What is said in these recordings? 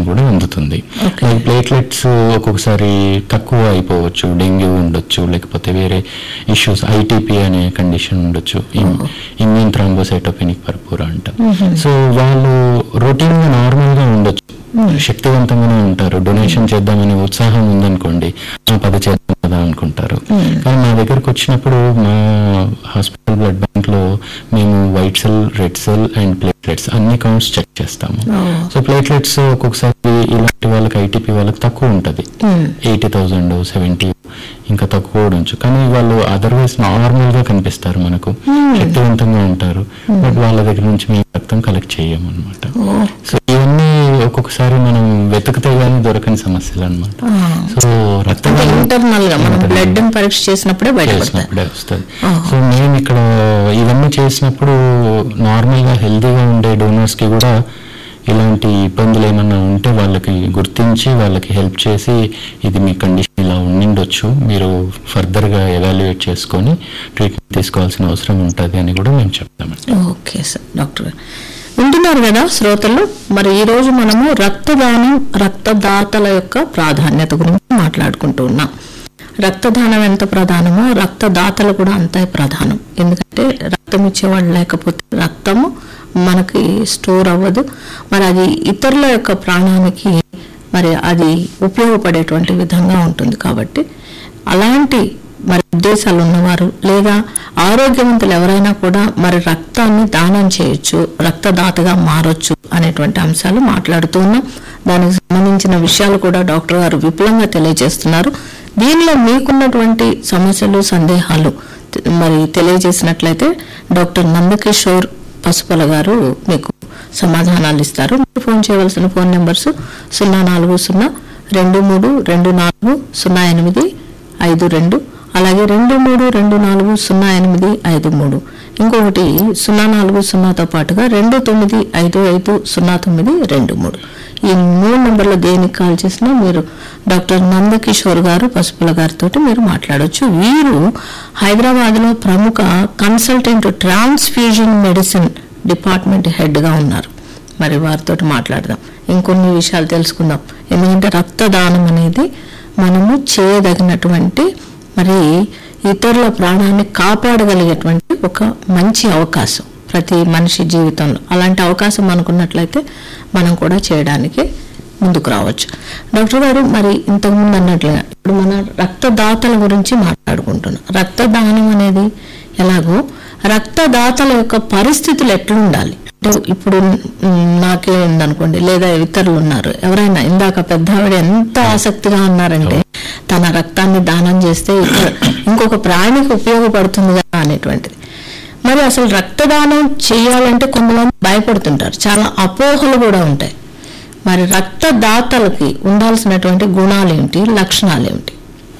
కూడా అందుతుంది Okay. Platelets ఒక్కొక్కసారి తక్కువ అయిపోవచ్చు డెంగ్యూ ఉండొచ్చు లేకపోతే వేరే ఇష్యూస్ ఐటీపీ అనే కండిషన్ ఉండొచ్చు ఇమ్యూన్ థ్రాంబోసైటోపెనిక్ పర్పూరా అంటాం సో వాళ్ళు రొటీన్ గా నార్మల్ గా ఉండొచ్చు శక్తివంతంగానే ఉంటారు డొనేషన్ చేద్దామనే ఉత్సాహం ఉందనుకోండి ఆ పది చేద్దాం కదా అనుకుంటారు కానీ మా దగ్గరకు వచ్చినప్పుడు మా హాస్పిటల్ బ్లడ్ బ్యాంక్ లో మేము white cell red cell and platelets అన్ని కౌంట్స్ చెక్ చేస్తాము Oh. సో ప్లేట్లెట్స్ ఒక్కొక్కసారి ఇలాంటి వాళ్ళకి ఐటీపీ వాళ్ళకి తక్కువ ఉంటుంది Hmm. ఎయిటీ థౌజండ్ సెవెంటీ ఇంకా తక్కువ ఉండొచ్చు కానీ వాళ్ళు అదర్వైజ్ నార్మల్ గా కనిపిస్తారు మనకు శక్తివంతంగా ఉంటారు బట్ వాళ్ళ దగ్గర నుంచి మేము రక్తం కలెక్ట్ చేయము అనమాట Oh. సో ఇవన్నీ ఒక్కొక్కసారి మనం వెతికితే గానీ దొరకని సమస్యలు అనమాట Ah. సో రక్తం అంటే ఇంటర్నల్ గా మనం బ్లడ్ పరీక్ష చేసినప్పుడే బయటపడతాయి చేసినప్పుడే వస్తుంది Ah. సో మేము ఇక్కడ ఇవన్నీ చేసినప్పుడు నార్మల్ గా హెల్తీగా ఉండే డోనర్స్ కి కూడా ఇలాంటి ఇబ్బందులు ఏమన్నా ఉంటే వాళ్ళకి గుర్తించి వాళ్ళకి హెల్ప్ చేసి ఇది మీ కండిషన్ ఇలా ఉండిండొచ్చు మీరు ఫర్దర్ గా ఎవాల్యుయేట్ చేసుకొని ట్రీట్మెంట్ తీసుకోవాల్సిన అవసరం ఉంటుంది అని కూడా మేము చెప్తామండి ఓకే సార్ డాక్టర్ గారు వింటున్నారు కదా శ్రోతలు మరి ఈ రోజు మనము రక్తదానం రక్తదాతల యొక్క ప్రాధాన్యత గురించి మాట్లాడుకుంటూ ఉన్నాం రక్తదానం ఎంత ప్రధానమో రక్తదాతలు కూడా అంతే ప్రధానం ఎందుకంటే రక్తం ఇచ్చేవాళ్ళు లేకపోతే రక్తము మనకి స్టోర్ అవ్వదు మరి అది ఇతరుల యొక్క ప్రాణానికి మరి అది ఉపయోగపడేటువంటి విధంగా ఉంటుంది కాబట్టి అలాంటి మరి ఉద్దేశాలు ఉన్నవారు లేదా ఆరోగ్యవంతులు ఎవరైనా కూడా మరి రక్తాన్ని దానం చేయొచ్చు రక్తదాతగా మారొచ్చు అనేటువంటి అంశాలు మాట్లాడుతూ ఉన్నాం దానికి సంబంధించిన విషయాలు కూడా డాక్టర్ గారు విపులంగా తెలియజేస్తున్నారు దీనిలో మీకున్నటువంటి సమస్యలు సందేహాలు తె- మరి తెలియజేసినట్లయితే డాక్టర్ నందకిషోర్ పసుపల గారు మీకు సమాధానాలు ఇస్తారు మీరు ఫోన్ చేయవలసిన ఫోన్ నెంబర్స్ సున్నా నాలుగు సున్నా రెండు మూడు రెండు నాలుగు సున్నా ఎనిమిది ఐదు రెండు అలాగే రెండు మూడు రెండు నాలుగు సున్నా ఎనిమిది ఐదు మూడు ఇంకొకటి సున్నా నాలుగు సున్నాతో పాటుగా రెండు తొమ్మిది ఐదు ఐదు సున్నా తొమ్మిది రెండు మూడు ఈ మూడు నెంబర్లు దేనికి కాల్ చేసినా మీరు డాక్టర్ నందకిషోర్ గారు పసుపుల గారితో మీరు మాట్లాడొచ్చు వీరు హైదరాబాద్లో ప్రముఖ కన్సల్టెంట్ ట్రాన్స్ఫ్యూజన్ మెడిసిన్ డిపార్ట్మెంట్ హెడ్గా ఉన్నారు మరి వారితో మాట్లాడదాం ఇంకొన్ని విషయాలు తెలుసుకుందాం ఎందుకంటే రక్తదానం అనేది మనము చేయదగినటువంటి మరి ఇతరుల ప్రాణాన్ని కాపాడగలిగేటువంటి ఒక మంచి అవకాశం ప్రతి మనిషి జీవితంలో అలాంటి అవకాశం మనకున్నట్లయితే మనం కూడా చేయడానికి ముందుకు రావచ్చు డాక్టర్ గారు మరి ఇంతకుముందు అన్నట్లుగా ఇప్పుడు మన రక్తదాతల గురించి మాట్లాడుకుంటున్నాం రక్తదానం అనేది ఎలాగో రక్తదాతల యొక్క పరిస్థితులు ఎట్లుండాలి అంటే ఇప్పుడు మ్, నాకే ఉందనుకోండి లేదా ఇతరులు ఉన్నారు ఎవరైనా ఇందాక పెద్ద ఆవిడ ఎంత ఆసక్తిగా ఉన్నారంటే తన రక్తాన్ని దానం చేస్తే ఇతర- ఇంకొక ప్రాణికి ఉపయోగపడుతుంది కదా అనేటువంటిది మరి అసలు రక్తదానం చేయాలంటే కొంతమంది భయపడుతుంటారు చాలా అపోహలు కూడా ఉంటాయి మరి రక్తదాతలకి ఉండాల్సినటువంటి గుణాలు ఏమిటి లక్షణాలు ఏమిటి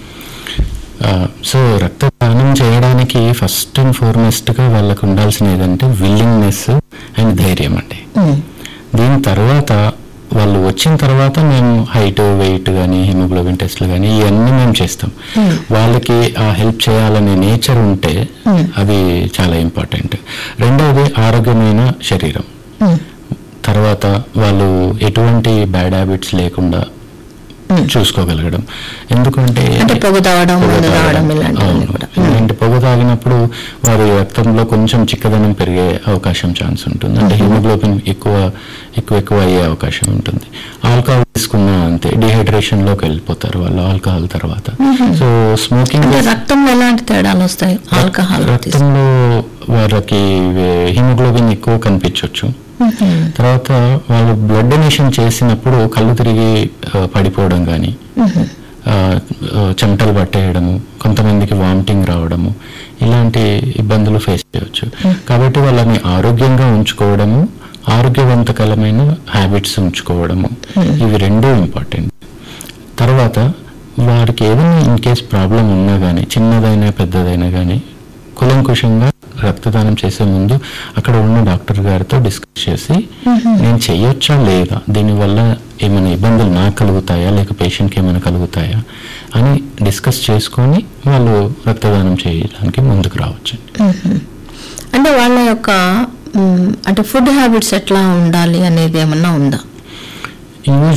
ఆ, సో రక్తదానం చేయడానికి ఫస్ట్ అండ్ ఫార్మోస్ట్ గా వాళ్ళకు ఉండాల్సిన ఏదంటే విల్లింగ్నెస్ అండ్ ధైర్యం అండి ఉమ్, దీని తర్వాత వాళ్ళు వచ్చిన తర్వాత మేము హైట్ వెయిట్ కానీ హిమోగ్లోబిన్ టెస్ట్లు కానీ ఇవన్నీ మేము చేస్తాం Hmm. వాళ్ళకి ఆ హెల్ప్ చేయాలనే నేచర్ ఉంటే Hmm. అది చాలా ఇంపార్టెంట్ రెండవది ఆరోగ్యమైన శరీరం ఉమ్, తర్వాత వాళ్ళు ఎటువంటి బ్యాడ్ హ్యాబిట్స్ లేకుండా Hmm. చూసుకోగలగడం ఎందుకంటే అంటే పొగ తాగడం పొగ మందు తాగడం తాగడం. ఇలాంటివన్నీ అవును. కూడా ఇలాంటి పొగ తాగినప్పుడు వారి రక్తంలో కొంచెం చిక్కదనం పెరిగే అవకాశం ఛాన్స్ ఉంటుంది అంటే హిమోగ్లోబిన్ ఎక్కువ ఎక్కువ ఎక్కువ అయ్యే అవకాశం ఉంటుంది ఆల్కహాల్ తీసుకున్నా అంతే డిహైడ్రేషన్ లోకి వెళ్ళిపోతారు వాళ్ళు ఆల్కహాల్ తర్వాత సో స్మోకింగ్ అంటే రక్తంలో ఎలాంటి తేడాలు వస్తాయి ఆల్కహాల్ తీసుకుంటే? రక్తంలో వాళ్ళకి హిమోగ్లోబిన్ ఎక్కువ కనిపించవచ్చు ఉహుం. తర్వాత వాళ్ళు బ్లడ్ డొనేషన్ చేసినప్పుడు కళ్ళు తిరిగి ఆ, పడిపోవడం కానీ ఉహుం. చెమటలు పట్టేయడము కొంతమందికి వామిటింగ్ రావడము ఇలాంటి ఇబ్బందులు ఫేస్ చేయవచ్చు కాబట్టి వాళ్ళని ఆరోగ్యంగా ఉంచుకోవడము ఆరోగ్యవంతకరమైన హ్యాబిట్స్ ఉంచుకోవడము ఇవి రెండూ ఇంపార్టెంట్ తర్వాత వారికి ఏదైనా ఇన్ కేస్ ప్రాబ్లం ఉన్నా కానీ చిన్నదైనా పెద్దదైనా కానీ కులంకుశంగా రక్తదానం చేసే ముందు అక్కడ ఉన్న డాక్టర్ గారితో డిస్కస్ చేసి నేను చెయ్యొచ్చా లేదా దీనివల్ల ఏమైనా ఇబ్బందులు నాకు కలుగుతాయా లేక పేషెంట్కి ఏమైనా కలుగుతాయా అని డిస్కస్ చేసుకొని వాళ్ళు రక్తదానం చేయడానికి ముందుకు రావచ్చు ఉహుం. అంటే వాళ్ళ యొక్క ఉమ్, అంటే ఫుడ్ హ్యాబిట్స్ ఎట్లా ఉండాలి అనేది ఏమన్నా ఉందా యూజువల్